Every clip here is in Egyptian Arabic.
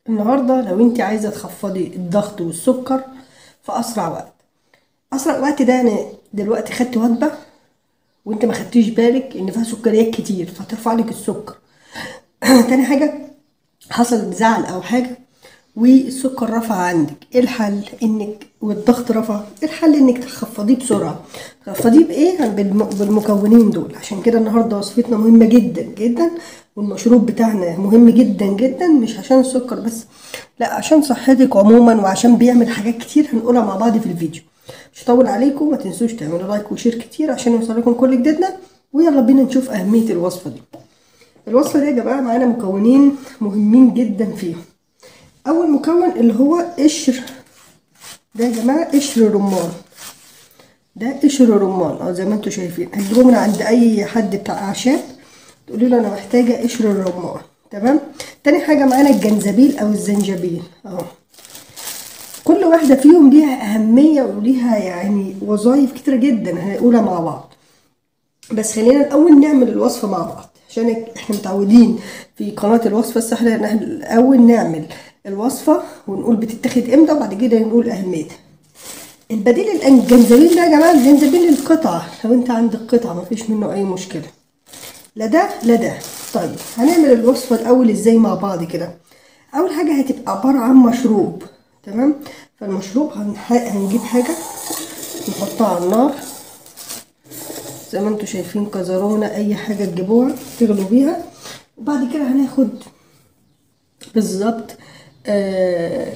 النهاردة لو انت عايزة تخفضي الضغط والسكر في أسرع وقت أسرع وقت ده أنا دلوقتي خدت وجبة وانت ما خدتيش بالك ان فيها سكريات كتير فترفع لك السكر تاني حاجة حصل زعل أو حاجة والسكر رفع عندك ايه الحل انك والضغط رفع إيه الحل انك تخفضيه بسرعه تخفضيه بايه بالم- بالمكونين دول عشان كده النهارده وصفتنا مهمه جدا جدا والمشروب بتاعنا مهم جدا جدا مش عشان السكر بس لا عشان صحتك عموما وعشان بيعمل حاجات كتير هنقولها مع بعض في الفيديو مش هطول عليكم ما تنسوش تعملوا لايك وشير كتير عشان يوصلكم كل جديدنا ويلا بينا نشوف اهميه الوصفه دي الوصفه دي يا جماعه معانا مكونين مهمين جدا فيها اول مكون اللي هو قشر ده يا جماعه قشر رمان ده قشر رمان اه زي ما انتم شايفين هتجيبوه من عند اي حد بتاع اعشاب تقولي له انا محتاجه قشر الرمان تمام تاني حاجه معانا الجنزبيل او الزنجبيل اهو كل واحده فيهم ليها اهميه وليها يعني وظايف كتيره جدا هنقولها مع بعض بس خلينا الاول نعمل الوصفه مع بعض عشان احنا متعودين في قناه الوصفه السهله ان احنا الاول نعمل الوصفه ونقول بتتاخد امتى وبعد كده نقول اهميتها البديل الآن الجنزبيل ده يا جماعه الجنزبيل القطعه لو انت عندك قطعه مفيش منه اي مشكله لا ده لا ده طيب هنعمل الوصفه الاول ازاي مع بعض كده اول حاجه هتبقى عباره عن مشروب تمام فالمشروب هنح- هنجيب حاجه نحطها على النار زي ما انتوا شايفين كزرونة اي حاجة تجيبوها تغلوا بيها وبعد كده هناخد بالظبط آه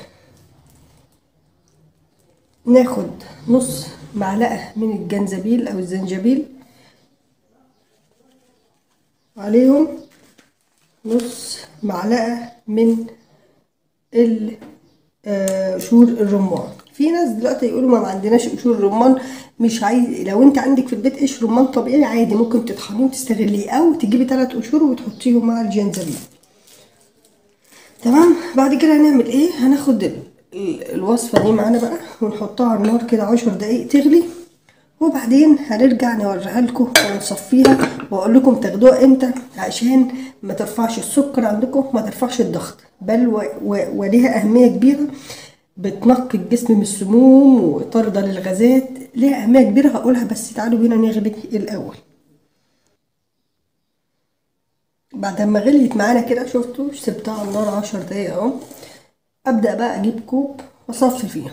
ناخد نص معلقة من الجنزبيل او الزنجبيل عليهم نص معلقة من ال آه، قشور الرمان في ناس دلوقتي يقولوا ما عندناش قشور رمان مش عايز لو انت عندك في البيت قشر رمان طبيعي عادي ممكن تطحنيه وتستغليه او تجيبي ثلاث قشور وتحطيهم مع الجنزبيل تمام بعد كده هنعمل ايه هناخد ال- ال- الوصفه دي معانا بقى ونحطها على النار كده عشر دقايق تغلي وبعدين هنرجع نوريها لكم ونصفيها واقول لكم تاخدوها امتى عشان ما ترفعش السكر عندكم ما ترفعش الضغط بل و... و... وليها اهميه كبيره بتنقي الجسم من السموم وطارده للغازات ليها اهميه كبيره هقولها بس تعالوا بينا نغلي الاول بعد ما غليت معانا كده شفتوا سبتها على النار عشر دقايق اهو ابدا بقى اجيب كوب واصفي فيها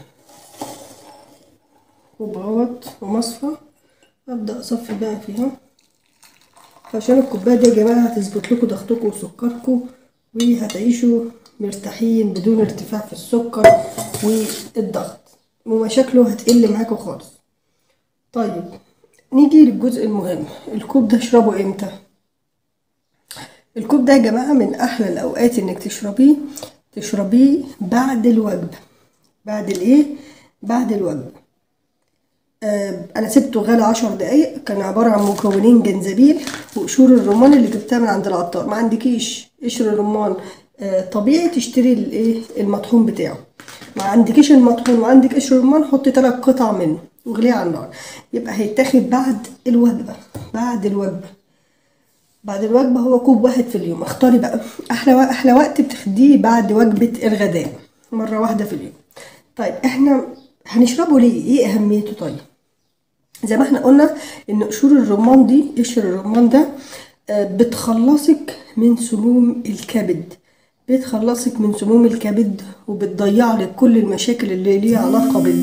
كوب اهوت ومصفى ابدا اصفي بقى فيها عشان الكوبايه دي يا جماعه هتظبط لكم ضغطكم وسكركم وهتعيشوا مرتاحين بدون ارتفاع في السكر والضغط ومشاكله هتقل معاكم خالص طيب نيجي للجزء المهم الكوب ده اشربه امتى الكوب ده يا جماعه من احلى الاوقات انك تشربيه تشربيه بعد الوجبه بعد الايه بعد الوجبه آه، انا سبته غلى عشر دقايق كان عبارة عن مكونين جنزبيل وقشور الرمان اللي جبتها من عند العطار ما عندكيش قشر رمان آه، طبيعي تشتري الايه المطحون بتاعه ما عندكيش المطحون وعندك قشر رمان حطي ثلاث قطع منه واغليه على النار يبقى هيتاخد بعد الوجبة بعد الوجبة بعد الوجبة هو كوب واحد في اليوم اختاري بقى احلى و- احلى وقت بتاخديه بعد وجبة الغداء مرة واحدة في اليوم طيب احنا هنشربه ليه ايه اهميته طيب زي ما احنا قلنا ان قشور الرمان دي قشر الرمان ده آه، بتخلصك من سموم الكبد بتخلصك من سموم الكبد وبتضيع لك كل المشاكل اللي ليها علاقة بال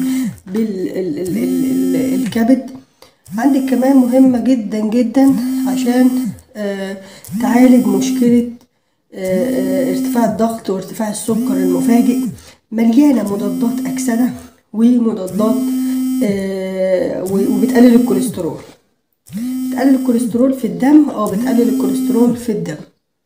بالكبد عندك كمان مهمة جدا جدا عشان آه، تعالج مشكلة آه، آه، ارتفاع الضغط وارتفاع السكر المفاجئ مليانة مضادات أكسدة ومضادات آه، و- وبتقلل الكوليسترول بتقلل الكوليسترول في الدم اه بتقلل الكوليسترول في الدم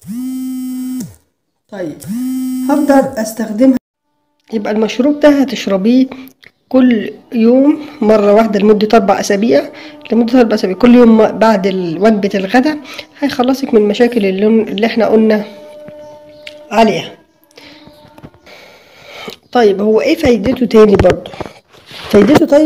طيب هقدر استخدمها يبقى المشروب ده هتشربيه كل يوم مرة واحدة لمدة أربع أسابيع لمدة أربع أسابيع كل يوم بعد ال- وجبة الغداء هيخلصك من مشاكل اللون اللي احنا قلنا عليها طيب هو ايه فايدته تاني برضو فايدته طيب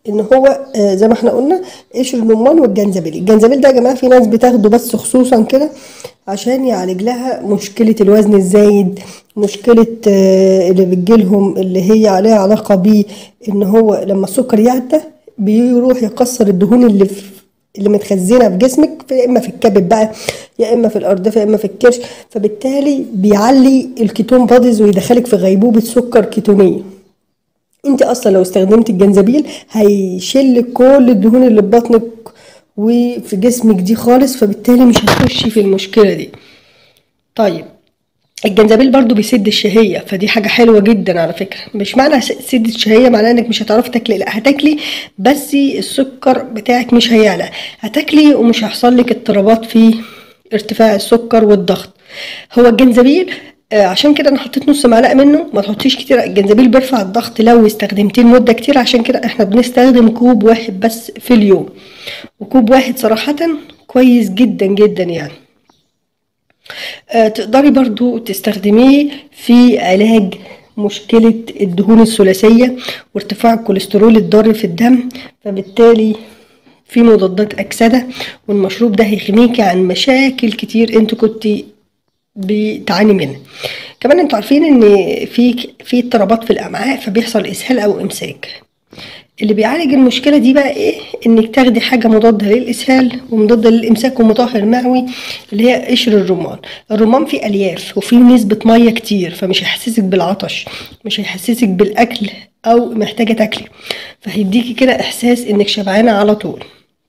ان هو آه، زي ما احنا قلنا قشر الرمان والجنزبيل الجنزبيل ده يا جماعه في ناس بتاخده بس خصوصا كده عشان يعالج لها مشكله الوزن الزايد مشكله آه، اللي بتجيلهم اللي هي عليها علاقه بيه ان هو لما السكر يعدى بيروح يكسر الدهون اللي في اللي متخزنه في جسمك في- يا اما في الكبد بقى يا اما في الارداف يا اما في الكرش فبالتالي بيعلي الكيتون باديز ويدخلك في غيبوبه سكر كيتونيه انت اصلا لو استخدمت الجنزبيل هيشل كل الدهون اللي في بطنك وفي جسمك دي خالص فبالتالي مش هتخشي في المشكله دي طيب الجنزبيل برضو بيسد الشهية فدي حاجة حلوة جدا على فكرة مش معنى س- سد الشهية معناه انك مش هتعرفي تاكلي لا هتاكلي بس السكر بتاعك مش هيعلى هتاكلي ومش هيحصل لك اضطرابات في ارتفاع السكر والضغط هو الجنزبيل آه، عشان كده انا حطيت نص معلقه منه ما تحطيش كتير الجنزبيل بيرفع الضغط لو استخدمتيه لمده كتير عشان كده احنا بنستخدم كوب واحد بس في اليوم وكوب واحد صراحه كويس جدا جدا يعني آه، تقدري برضو تستخدميه في علاج مشكلة الدهون الثلاثية وارتفاع الكوليسترول الضار في الدم فبالتالي في مضادات أكسدة والمشروب ده هيغنيكي عن مشاكل كتير انت كنت بتعاني منها كمان انتوا عارفين ان في في اضطرابات في الامعاء فبيحصل اسهال او امساك اللي بيعالج المشكله دي بقى ايه انك تاخدي حاجه مضاده للاسهال ومضاده للامساك ومطهر معوي اللي هي قشر الرمان الرمان فيه الياف وفيه نسبه ميه كتير فمش هيحسسك بالعطش مش هيحسسك بالاكل او محتاجه تاكلي فهيديكي كده احساس انك شبعانه على طول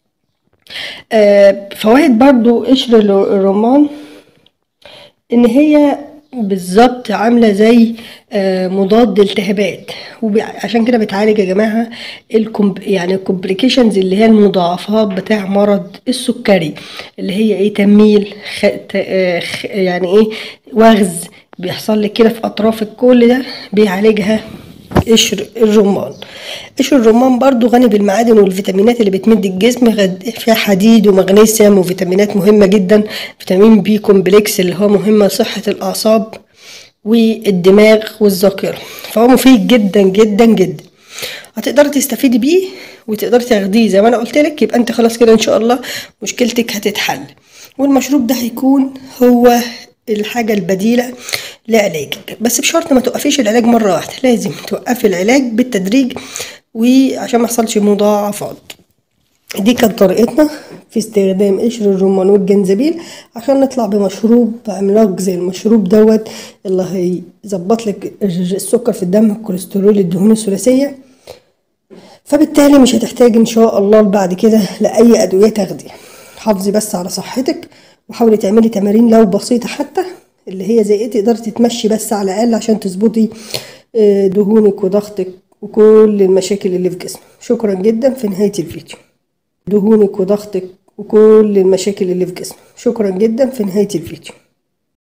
آه فوائد برضو قشر الرمان ان هي بالظبط عامله زي آه، مضاد التهابات وعشان كده بتعالج يا جماعه الكم يعني الكومبليكيشنز اللي هي المضاعفات بتاع مرض السكري اللي هي ايه تميل خ... ت... آه، خ... يعني ايه وغز بيحصل لك كده في اطراف كل ده بيعالجها قشر الرمان قشر الرمان برضو غني بالمعادن والفيتامينات اللي بتمد الجسم غد- فيها حديد ومغنيسيوم وفيتامينات مهمة جدا فيتامين بي كومبلكس اللي هو مهم لصحة الأعصاب والدماغ والذاكرة فهو مفيد جدا جدا جدا هتقدري تستفيدي بيه وتقدري تاخديه زي ما انا قلت لك يبقى انت خلاص كده ان شاء الله مشكلتك هتتحل والمشروب ده هيكون هو الحاجة البديلة لعلاجك بس بشرط ما توقفيش العلاج مرة واحدة لازم توقفي العلاج بالتدريج وعشان ما يحصلش مضاعفات دي كانت طريقتنا في استخدام قشر الرمان والجنزبيل عشان نطلع بمشروب عملاق زي المشروب دوت اللي هيظبط لك السكر في الدم الكوليسترول الدهون الثلاثيه فبالتالي مش هتحتاج ان شاء الله بعد كده لاي ادويه تاخديها حافظي بس على صحتك وحاولي تعملي تمارين لو بسيطه حتى اللي هي زي ايه تقدري تتمشي بس على الاقل عشان تظبطي آه، دهونك وضغطك وكل المشاكل اللي في جسمك شكرا جدا في نهايه الفيديو دهونك وضغطك وكل المشاكل اللي في جسمك شكرا جدا في نهايه الفيديو